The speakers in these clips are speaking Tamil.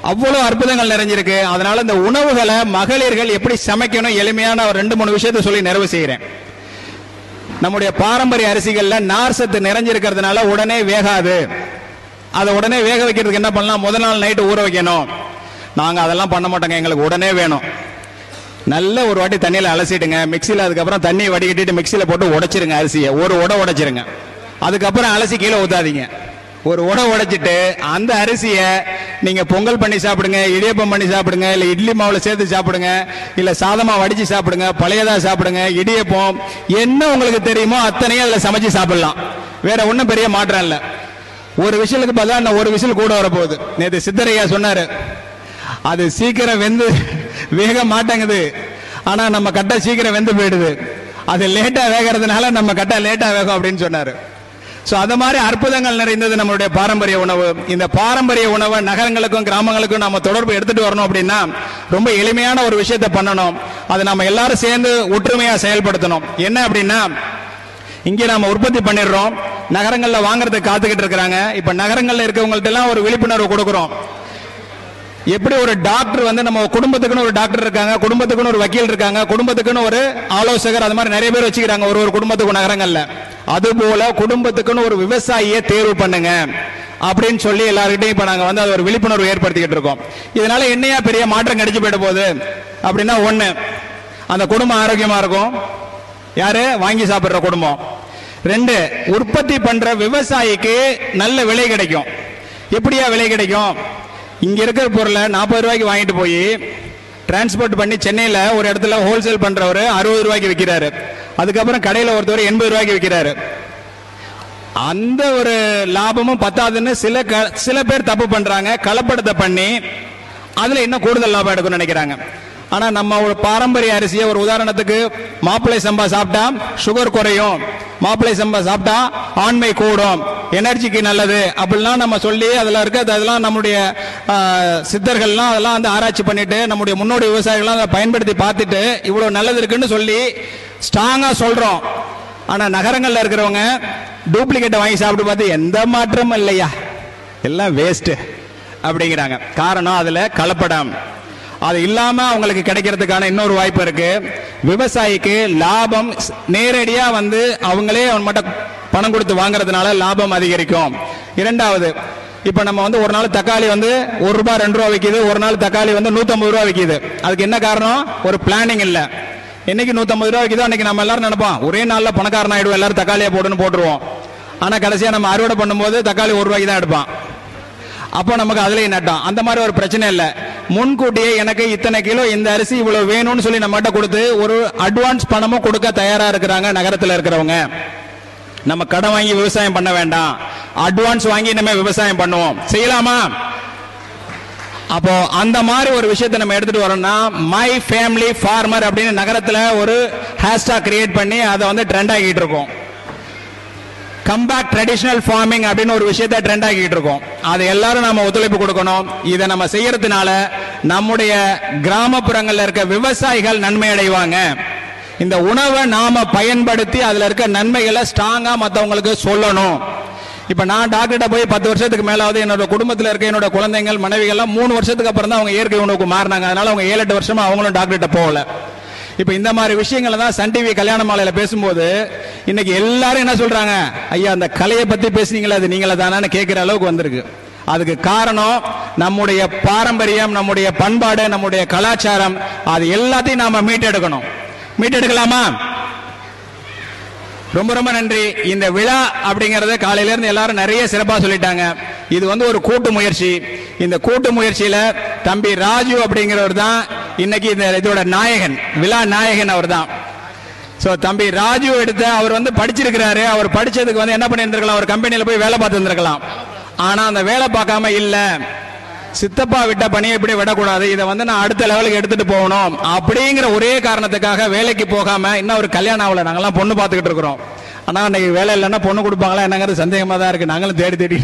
அவ்வளவு அற்புதங்கள் நிறைஞ்சிருக்கு அதனால இந்த உணவுகளை மகளிர்கள் எப்படி சமைக்கணும் எளிமையான ஒரு ரெண்டு மூணு விஷயத்தை சொல்லி நிறைவு செய்கிறேன் நம்முடைய பாரம்பரிய அரிசிகள்ல நார் சத்து நிறைஞ்சிருக்கிறதுனால உடனே வேகாது அதை உடனே வேக வைக்கிறதுக்கு என்ன பண்ணலாம் முதல் நாள் நைட்டு ஊற வைக்கணும் நாங்க அதெல்லாம் பண்ண மாட்டோங்க எங்களுக்கு உடனே வேணும் நல்ல ஒரு வாட்டி தண்ணியில அலசிடுங்க மிக்சியில் அதுக்கப்புறம் தண்ணி வடிகட்டிட்டு மிக்சியில் போட்டு உடைச்சிருங்க அரிசியை ஒரு உடை உடைச்சிருங்க அதுக்கப்புறம் அலசி கீழே ஊத்தாதீங்க ஒரு உடை உடைச்சிட்டு அந்த அரிசியை நீங்க பொங்கல் பண்ணி சாப்பிடுங்க இடியப்பம் பண்ணி சாப்பிடுங்க இல்ல இட்லி மாவுல சேர்த்து சாப்பிடுங்க இல்ல சாதமா வடிச்சு சாப்பிடுங்க பழையதா சாப்பிடுங்க இடியப்பம் என்ன உங்களுக்கு தெரியுமோ அத்தனையும் அதுல சமைச்சு சாப்பிடலாம் வேற ஒண்ணும் பெரிய மாற்றம் இல்ல ஒரு விசிலுக்கு பதிலா இன்னும் ஒரு விசில் கூட வரப்போகுது நேற்று சித்தரையா சொன்னாரு அது சீக்கிரம் வெந்து வேக மாட்டேங்குது ஆனா நம்ம கட்டை சீக்கிரம் வெந்து போயிடுது அது லேட்டா வேகிறதுனால நம்ம கட்டை லேட்டா வேகும் அப்படின்னு சொன்னாரு சோ அது மாதிரி அற்புதங்கள் நிறைந்தது நம்மளுடைய பாரம்பரிய உணவு இந்த பாரம்பரிய உணவை நகரங்களுக்கும் கிராமங்களுக்கும் நாம தொடர்பு எடுத்துட்டு வரணும் அப்படின்னா ரொம்ப எளிமையான ஒரு விஷயத்தை பண்ணணும் அதை நம்ம எல்லாரும் சேர்ந்து ஒற்றுமையா செயல்படுத்தணும் என்ன அப்படின்னா இங்கே நாம உற்பத்தி பண்ணிடுறோம் நகரங்கள்ல வாங்குறதுக்கு காத்துக்கிட்டு இருக்கிறாங்க இப்ப நகரங்கள்ல இருக்கவங்கள்ட்ட எல்லாம் ஒரு விழிப்புணர்வு கொடுக்கிறோம் எப்படி ஒரு டாக்டர் வந்து நம்ம குடும்பத்துக்குன்னு ஒரு டாக்டர் இருக்காங்க குடும்பத்துக்குன்னு ஒரு வக்கீல் இருக்காங்க குடும்பத்துக்குன்னு ஒரு ஆலோசகர் அது மாதிரி நிறைய பேர் வச்சுக்கிறாங்க ஒரு ஒரு குடும்பத்துக்கு நகரங்கள்ல அதுபோல குடும்பத்துக்குன்னு ஒரு விவசாயியை தேர்வு பண்ணுங்க அப்படின்னு சொல்லி எல்லார்கிட்டையும் இப்ப நாங்க வந்து அது ஒரு விழிப்புணர்வு ஏற்படுத்திக்கிட்டு இருக்கோம் இதனால என்னையா பெரிய மாற்றம் கிடைச்சு போயிட போகுது அப்படின்னா ஒண்ணு அந்த குடும்பம் ஆரோக்கியமா இருக்கும் யாரு வாங்கி சாப்பிடுற குடும்பம் ரெண்டு உற்பத்தி பண்ற விவசாயிக்கு நல்ல விலை கிடைக்கும் எப்படியா விலை கிடைக்கும் இங்க இருக்கிற பொருளை நாற்பது ரூபாய்க்கு வாங்கிட்டு போய் டிரான்ஸ்போர்ட் பண்ணி சென்னையில ஒரு இடத்துல ஹோல்சேல் பண்றவர் அறுபது ரூபாய்க்கு விற்கிறாரு அதுக்கப்புறம் கடையில ஒருத்தவர் எண்பது ரூபாய்க்கு விற்கிறாரு அந்த ஒரு லாபமும் பத்தாதுன்னு சில க- சில பேர் தப்பு பண்றாங்க கலப்படத்தை பண்ணி அதுல இன்னும் கூடுதல் லாபம் எடுக்கணும்னு நினைக்கிறாங்க ஆனா நம்ம ஒரு பாரம்பரிய அரிசியை ஒரு உதாரணத்துக்கு மாப்பிளை சம்பா சாப்பிட்டா சுகர் குறையும் மாப்பிளை சம்பா சாப்பிட்டா ஆண்மை கூடும் எனர்ஜிக்கு நல்லது அப்படிலாம் நம்ம சொல்லி அதுல இருக்க அதெல்லாம் நம்முடைய ஆ, சித்தர்கள்லாம் அதெல்லாம் வந்து ஆராய்ச்சி பண்ணிட்டு நம்முடைய முன்னோடி விவசாயிகள்லாம் அதை பயன்படுத்தி பார்த்துட்டு இவ்வளவு நல்லது இருக்குன்னு சொல்லி ஸ்ட்ராங்கா சொல்றோம் ஆனா நகரங்கள்ல இருக்கிறவங்க டூப்ளிகேட்டை வாங்கி சாப்பிட்டு பார்த்து எந்த மாற்றமும் இல்லையா எல்லாம் வேஸ்ட் அப்படிங்கிறாங்க காரணம் அதுல கலப்படம் அது இல்லாம அவங்களுக்கு கிடைக்கிறதுக்கான இன்னொரு வாய்ப்பு இருக்கு விவசாயிக்கு லாபம் ஸ்- நேரடியா வந்து அவங்களே அவன் மட்டும் பணம் கொடுத்து வாங்குறதுனால லாபம் அதிகரிக்கும் இரண்டாவது இப்ப நம்ம வந்து ஒரு நாள் தக்காளி வந்து ஒரு ரூபாய் ரெண்டு ரூபா விற்கிது ஒரு நாள் தக்காளி வந்து 150 ரூபா விற்கிது அதுக்கு என்ன காரணம் ஒரு பிளானிங் இல்ல என்னைக்கு 150 ரூபா விற்கிதோ அன்னைக்கு நம்ம எல்லாரும் நினைப்போம் ஒரே நாள்ல பணக்காரன் ஆயிடுவோம் எல்லாரும் தக்காளியை போடுன்னு போட்டுருவோம் ஆனா கடைசியா நம்ம அறுவடை பண்ணும்போது தக்காளி ஒரு ரூபாய்க்கு தான் எடுப்பான் அப்போ நமக்கு அதுலயும் நட்டம் அந்த மாதிரி ஒரு பிரச்சனை இல்ல முன்கூட்டியே எனக்கு இத்தனை கிலோ இந்த அரிசி இவ்வளவு வேணும்னு சொல்லி நம்மகிட்ட கொடுத்து ஒரு அட்வான்ஸ் பணமும் கொடுக்க தயாரா இருக்கிறாங்க நகரத்துல இருக்கிறவங்க நம்ம கடன் வாங்கி விவசாயம் பண்ண வேண்டாம் அட்வான்ஸ் வாங்கி நம்ம விவசாயம் பண்ணுவோம் செய்யலாமா அப்போ அந்த மாதிரி ஒரு விஷயத்தை நம்ம எடுத்துட்டு வரோம்னா மை ஃபேமிலி ஃபார்மர் அப்படின்னு நகரத்துல ஒரு ஹேஷ்டாக் கிரியேட் பண்ணி அதை வந்து ட்ரெண்ட் ஆகிட்டு இருக்கோம் கம்பேக் ட்ரெடிஷனல் ஃபார்மிங் அப்படின்னு ஒரு விஷயத்தை ட்ரெண்ட் ஆகிட்டு இருக்கோம் அது எல்லாரும் நாம ஒத்துழைப்பு கொடுக்கணும் இதை நம்ம செய்யறதுனால நம்முடைய கிராமப்புறங்கள்ல இருக்க விவசாயிகள் நன்மை அடைவாங்க இந்த உணவை நாம பயன்படுத்தி அதுல இருக்க நன்மைகளை ஸ்ட்ராங்கா மத்தவங்களுக்கு சொல்லணும் இப்ப நான் டாக்டர்கிட்ட போய் பத்து வருஷத்துக்கு மேலாவது என்னோட குடும்பத்துல இருக்க என்னோட குழந்தைகள் மனைவிகள்லாம் மூணு வருஷத்துக்கு அப்புறம் தான் அவங்க இயற்கை உணவுக்கு மாறினாங்க அதனால அவங்க ஏழு எட்டு வருஷமா அவங்களும் டாக்டர்கிட்ட போகல இப்ப இந்த மாதிரி விஷயங்களை தான் சன் டிவி கல்யாண மாலையில பேசும்போது இன்னைக்கு எல்லாரும் என்ன சொல்றாங்க ஐயா அந்த கலையை பத்தி பேசுனீங்களா அது நீங்களா தானு கேட்கிற அளவுக்கு வந்திருக்கு அதுக்கு காரணம் நம்முடைய பாரம்பரியம் நம்முடைய பண்பாடு நம்முடைய கலாச்சாரம் அது எல்லாத்தையும் நாம மீட்டெடுக்கணும் மீட்டெடுக்கலாமா ரொம்ப ரொம்ப நன்றி இந்த விழா அப்படிங்கறத காலையில இருந்து எல்லாரும் நிறைய சிறப்பா சொல்லிட்டாங்க இது வந்து ஒரு கூட்டு முயற்சி இந்த கூட்டு முயற்சியில தம்பி ராஜு அப்படிங்கிறவர் தான் இன்னைக்கு இந்த இதோட நாயகன் விழா நாயகன் அவர் தான் சோ தம்பி ராஜு எடுத்த அவர் வந்து படிச்சிருக்கிறாரு அவர் படிச்சதுக்கு வந்து என்ன பண்ணியிருந்திருக்கலாம் ஒரு கம்பெனில போய் வேலை பார்த்துருந்துருக்கலாம் ஆனா அந்த வேலை பார்க்காம இல்ல சித்தப்பா விட்ட பணியை இப்படி விடக்கூடாது இதை வந்து நான் அடுத்த லெவலுக்கு எடுத்துட்டு போகணும் அப்படிங்கிற ஒரே காரணத்துக்காக வேலைக்கு போகாம இன்னும் ஒரு கல்யாணம் ஆகல நாங்கெல்லாம் பொண்ணு பார்த்துக்கிட்டு இருக்கிறோம் ஆனா இன்னைக்கு வேலை இல்லைன்னா பொண்ணு கொடுப்பாங்களா என்னங்கிறது சந்தேகமா தான் இருக்கு நாங்களும் தேடி தேடி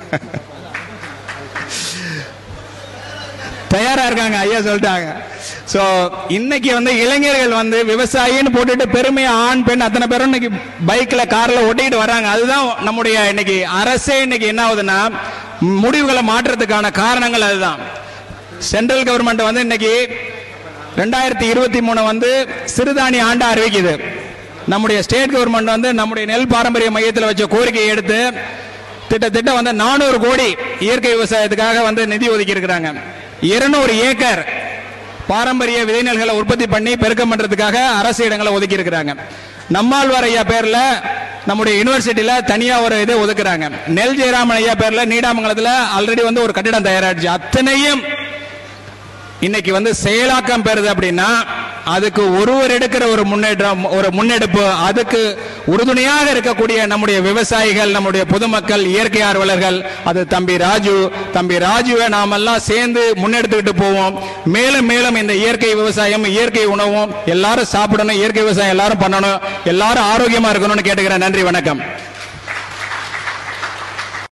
தயாரா இருக்காங்க ஐயா சொல்லிட்டாங்க சோ இன்னைக்கு வந்து இளைஞர்கள் வந்து விவசாயின்னு போட்டுட்டு பெருமையா ஆண் பெண் அத்தனை பேரும் இன்னைக்கு பைக்ல கார்ல ஒட்டிக்கிட்டு வராங்க அதுதான் நம்முடைய இன்னைக்கு அரசே இன்னைக்கு என்ன ஆகுதுன்னா முடிவுகளை மாற்றுறதுக்கான காரணங்கள் அதுதான் சென்ட்ரல் கவர்மெண்ட் வந்து இன்னைக்கு ரெண்டாயிரத்தி இருபத்தி மூணு வந்து சிறுதானிய ஆண்டா அறிவிக்குது நம்முடைய ஸ்டேட் கவர்மெண்ட் வந்து நம்முடைய நெல் பாரம்பரிய மையத்தில் வச்ச கோரிக்கையை எடுத்து திட்டத்திட்ட வந்து நானூறு கோடி இயற்கை விவசாயத்துக்காக வந்து நிதி ஒதுக்கி இருக்கிறாங்க இருநூறு ஏக்கர் பாரம்பரிய விதைநெல்களை உற்பத்தி பண்ணி பெருக்கம் பண்றதுக்காக அரசு இடங்களை ஒதுக்கி இருக்கிறாங்க நம்மாழ்வார் ஐயா பேர்ல நம்முடைய யூனிவர்சிட்டியில தனியா ஒரு இது ஒதுக்குறாங்க நெல் ஜெயராமன் ஐயா பேர்ல நீடாமங்கலத்துல ஆல்ரெடி வந்து ஒரு கட்டிடம் தயாராச்சு அத்தனையும் இன்னைக்கு வந்து செயலாக்கம் பெறுது அப்படின்னா அதுக்கு ஒருவர் எடுக்கிற ஒரு முன்னேற்றம் ஒரு முன்னெடுப்பு அதுக்கு உறுதுணையாக இருக்கக்கூடிய நம்முடைய விவசாயிகள் நம்முடைய பொதுமக்கள் இயற்கை ஆர்வலர்கள் அது தம்பி ராஜு தம்பி ராஜுவை நாமெல்லாம் சேர்ந்து முன்னெடுத்துக்கிட்டு போவோம் மேலும் மேலும் இந்த இயற்கை விவசாயம் இயற்கை உணவும் எல்லாரும் சாப்பிடணும் இயற்கை விவசாயம் எல்லாரும் பண்ணணும் எல்லாரும் ஆரோக்கியமா இருக்கணும்னு கேட்டுக்கிறேன் நன்றி வணக்கம்